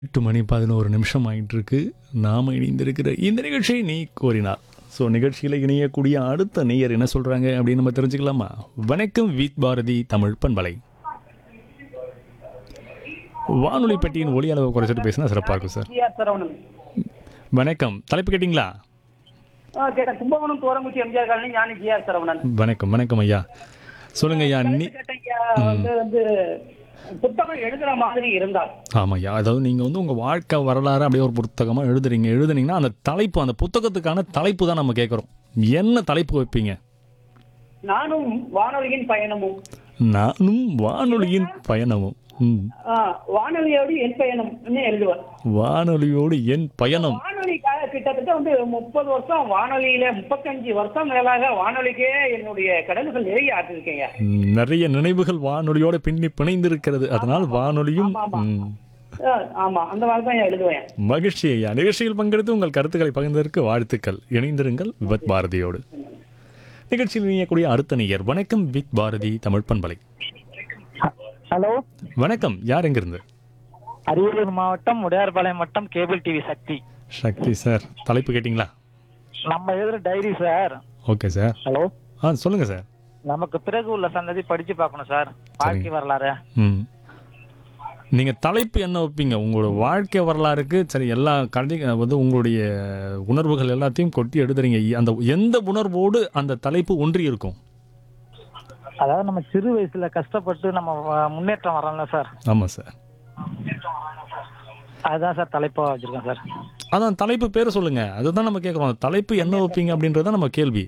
எட்டு மணி பதினோரு நிமிஷம் ஆயிட்டு இருக்கு நாம இணைந்திருக்கிற இந்த நிகழ்ச்சியை நீ கோரினார் ஸோ நிகழ்ச்சியில் இணையக்கூடிய அடுத்த நேயர் என்ன சொல்றாங்க அப்படின்னு நம்ம தெரிஞ்சுக்கலாமா வணக்கம் வீத் பாரதி தமிழ் பண்பலை வானொலி பெட்டியின் ஒலி அளவை குறைச்சிட்டு பேசினா சிறப்பாக இருக்கும் சார் ஜிஆர் சரவணன் வணக்கம் தலைப்பு கேட்டிங்களா ஆ கேட்டேன் கும்பகோணம் தோரங்குச்சி MGR colony Gnani GR Saravanan வணக்கம் வணக்கம் ஐயா சொல்லுங்க ஐயா நீ கேட்டேன் ஐயா, வந்து வந்து புத்தகம் எழுதுற மாதிரி இருந்தால் ஆமாம் ஐயா அதாவது நீங்கள் வந்து உங்கள் வாழ்க்கை வரலாறு அப்படியே ஒரு புத்தகமாக எழுதுறீங்க எழுதுனீங்கன்னா அந்த தலைப்பு அந்த புத்தகத்துக்கான தலைப்பு தான் நம்ம கேட்குறோம் என்ன தலைப்பு வைப்பீங்க நானும் வானொலியின் பயணமும் நானும் வானொலியின் பயணமும் ம். ஆ, வானொலியோடு என் பயணம் எழுதுவேன் வானொலியோடு என் பயணம் வானொலி க- கிட்டத்தட்ட வந்து முப்பது வருஷம் வானொலியில முப்பத்தஞ்சு வருஷம் மேலாக வானொலிக்கே என்னுடைய கடல்கள் நிறைய ஆற்றிருக்கேங்க ம், நிறைய நினைவுகள் வானொலியோட பின்னி பிணைந்திருக்கிறது அதனால் வானொலியும் ம், ஆ, ஆமா அந்த மாதிரி தான் எழுதுவேன் மகிழ்ச்சி ஐயா நிகழ்ச்சியில் பங்கெடுத்து உங்கள் கருத்துக்களை பகிர்ந்ததற்கு வாழ்த்துக்கள் இணைந்திருங்கள் வித் பாரதியோடு நிகழ்ச்சியில் இணையக்கூடிய அடுத்த நேயர் வணக்கம் வித் பாரதி தமிழ் பண்பலை ஹலோ வணக்கம் யார் எங்கிருந்து அரியலூர் மாவட்டம் உடையார்பாளையம் வட்டம் cable TV Sakthi Sakthi sir தலைப்பு கேட்டிங்களா நம்ம எழுதுற diary sir okay sir hello ஆ சொல்லுங்க சார் நமக்கு பிறகு உள்ள சந்ததி படிச்சு பார்க்கணும் சார் வாழ்க்கை வரலாறு ம் நீங்கள் தலைப்பு என்ன வைப்பீங்க உங்களோட வாழ்க்கை வரலாறுக்கு சரி எல்லா கதை வந்து உங்களுடைய உணர்வுகள் எல்லாத்தையும் கொட்டி எழுதுறீங்க அந்த எந்த உணர்வோடு அந்த தலைப்பு ஒன்றி இருக்கும் அதாவது நம்ம சிறு வயசுல கஷ்டப்பட்டு நம்ம வ- முன்னேற்றம் வரோம்ல சார் ஆமாம் சார் அதுதான் சார் தலைப்பா வச்சிருக்கேன் சார் அதான் தலைப்பு பேரை சொல்லுங்க அதுதான் நம்ம கேட்குறோம் அந்த தலைப்பு என்ன வைப்பீங்க அப்படின்றத நம்ம கேள்வி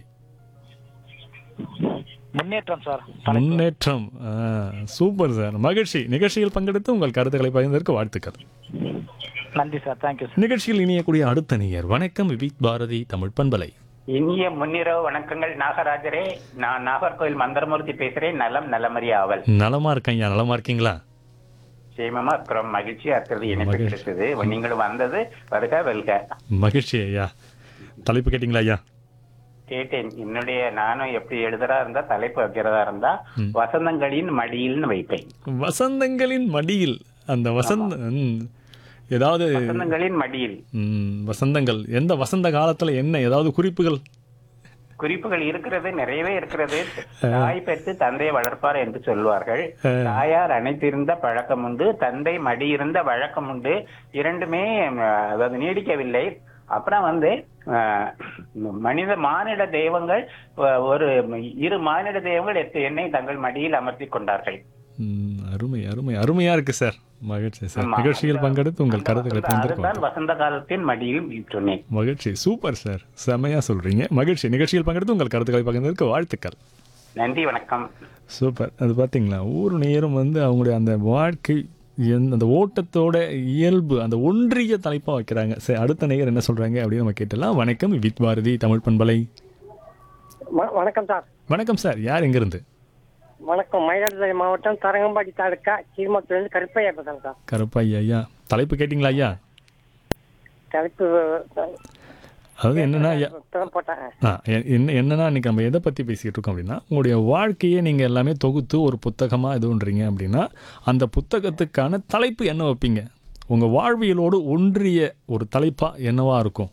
முன்னேற்றம் சார் முன்னேற்றம் ஆ, சூப்பர் சார் மகிழ்ச்சி நிகழ்ச்சியில் பங்கெடுத்து உங்கள் கருத்துக்களை பகிர்ந்ததற்கு வாழ்த்துக்கள் நன்றி சார் தேங்க்யூ சார் நிகழ்ச்சியில் இணையக்கூடிய அடுத்த நேயர் வணக்கம் விவிக் பாரதி தமிழ் பண்பலை இனிய முன்னிரவு வணக்கங்கள் நாகராஜரே நான் நாகர்கோவில் மந்திரமூர்த்தி பேசுறேன் நலம் நலமறி ஆவல் நலமா இருக்கேன் ஐயா நலமா இருக்கீங்களா சேமமா இருக்கிறோம் மகிழ்ச்சியா இருக்கிறது இணைப்பு கிடைச்சது நீங்களும் வந்தது வருக வெல்க மகிழ்ச்சி ஐயா தலைப்பு கேட்டிங்களா ஐயா கேட்டேன் என்னுடைய நானும் எப்படி எழுதுறா இருந்தா தலைப்பு வைக்கிறதா இருந்தா வசந்தங்களின் மடியில்னு வைப்பேன் வசந்தங்களின் மடியில் அந்த வசந்த ம், ஏதாவது வசந்தங்களின் மடியில் ம், வசந்தங்கள் எந்த வசந்த காலத்துல என்ன ஏதாவது குறிப்புகள் குறிப்புகள் இருக்கிறது நிறையவே இருக்கிறது தாய் பெற்று தந்தை வளர்ப்பார் என்று சொல்வார்கள் தாயார் அணைத்திருந்த பழக்கம் உண்டு தந்தை மடியிருந்த வழக்கம் உண்டு இரண்டுமே ம், அதாவது நீடிக்கவில்லை அப்புறம் வந்து அஹ், மனித மானிட தெய்வங்கள் அஹ், ஒரு இரு மானிட தெய்வங்கள் எட்டு என்னை தங்கள் மடியில் அமர்த்தி கொண்டார்கள் ம், அருமை அருமை அருமையா இருக்கு சார் மகிழ்ச்சி சார் ஆமா. நிகழ்ச்சியில் பங்கெடுத்து உங்கள் கருத்துக்களை பகிர்ந்திருக்கோம் அதுதான் வசந்த காலத்தின் மடியில் சொன்னேன் மகிழ்ச்சி சூப்பர் சார் செமையா சொல்றீங்க மகிழ்ச்சி நிகழ்ச்சியில் பங்கெடுத்து உங்கள் கருத்துக்களை பகிர்ந்ததற்கு வாழ்த்துக்கள் நன்றி வணக்கம் சூப்பர் அது பார்த்தீங்களா ஒவ்வொரு நேரம் வந்து அவங்களுடைய அந்த வாழ்க்கை என் அந்த ஓட்டத்தோட இயல்பு அந்த ஒன்றிய தலைப்பாக வைக்கிறாங்க சரி அடுத்த நேயர் என்ன சொல்கிறாங்க அப்படின்னு நம்ம கேட்டலாம் வணக்கம் வித் பாரதி தமிழ் பண்பலை வ- வணக்கம் சார் வணக்கம் சார் யார் எங்கேருந்து வணக்கம் மயிலாடுதுறை மாவட்டம் தரங்கம்பாடி தாலுக்கா கீழ்மத்திலிருந்து கருப்பையா பேசுறேன் சார் கருப்பாய்யா ஐயா தலைப்பு கேட்டிங்களா ஐயா தலைப்பு அதாவது என்னன்னா ஐயா இப்பதான் போட்டேன் ஆ எ- என்ன என்னன்னா இன்னைக்கு நம்ம எதை பற்றி பேசிக்கிட்டு இருக்கோம் அப்படின்னா உங்களுடைய வாழ்க்கையை நீங்கள் எல்லாமே தொகுத்து ஒரு புத்தகமாக இதுன்றீங்க அப்படின்னா அந்த புத்தகத்துக்கான தலைப்பு என்ன வைப்பீங்க உங்கள் வாழ்வியலோடு ஒன்றிய ஒரு தலைப்பாக என்னவா இருக்கும்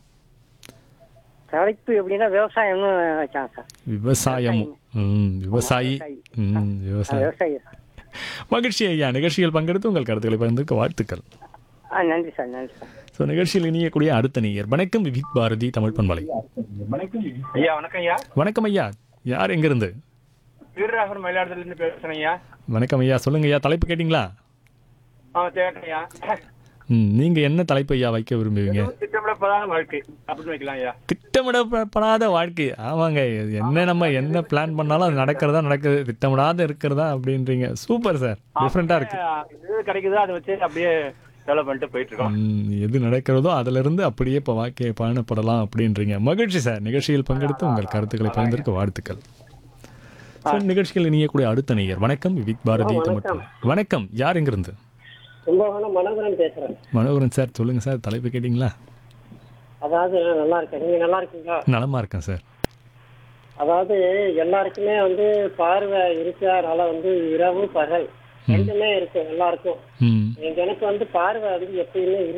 தலைப்பு எப்படின்னா விவசாயம்னு வச்சாங்க சார் விவசாயமும் ம் விவசாயி ம் விவசாயி விவசாயி மகிழ்ச்சி ஐயா நிகழ்ச்சியில் பங்கெடுத்து உங்கள் கருத்துக்களை பகிர்ந்துக்க வாழ்த்துக்கள் ஆ நன்றி சார் நன்றி சார் ஸோ நிகழ்ச்சியில் இணையக்கூடிய அடுத்த நேயர் வணக்கம் வித் பாரதி தமிழ் பண்பலை ஐயா வணக்கம் ஐயா வணக்கம் ஐயா யார் எங்கிருந்து வீரராகவன் மயிலாடுதுறையில இருந்து பேசுறேன் ஐயா வணக்கம் ஐயா சொல்லுங்க ஐயா தலைப்பு கேட்டிங்களா ஆ கேட்டேன் ஐயா ம் நீங்கள் என்ன தலைப்பு ஐயா வைக்க விரும்புவீங்க திட்டமிடப்படாத வாழ்க்கை அப்படின்னு வைக்கலாம் ஐயா திட்டமிடப்படாத வாழ்க்கை ஆமாங்க இது என்ன நம்ம என்ன பிளான் பண்ணாலும் அது நடக்கிறதா நடக்குது திட்டமிடாத இருக்கிறதா அப்படின்றீங்க சூப்பர் சார் டிஃப்ரெண்ட்டாக இருக்கு எது கிடைக்குதோ அதை வச்சு அப்படியே டெவலப் பண்ணிட்டு போயிட்டு இருக்கோம் ம், எது நடக்கிறதோ அதிலிருந்து அப்படியே இப்போ வாழ்க்கையை பயணப்படலாம் அப்படின்றீங்க மகிழ்ச்சி சார் நிகழ்ச்சியில் பங்கெடுத்து உங்கள் கருத்துக்களை பகிர்ந்திருக்க வாழ்த்துக்கள் சார் நிகழ்ச்சியில் இணையக்கூடிய அடுத்த நேயர் வணக்கம் வித் பாரதி தமிழ் வணக்கம் யார் எங்கிருந்து கும்பகோணம் மனோகரன் பேசுறேன் மனோகரன் சார் சொல்லுங்க சார் தலைப்பு கேட்டிங்களா அதாவது நான் நல்லா இருக்கேன் நீங்க நல்லா இருக்கீங்களா நலமா இருக்கேன் சார் அதாவது எல்லாருக்குமே வந்து பார்வை இருக்கிறனால வந்து இரவு பகல் ரெண்டுமே இருக்கு எல்லாருக்கும் ம் எனக்கு வந்து பார்வை வந்து எப்பயுமே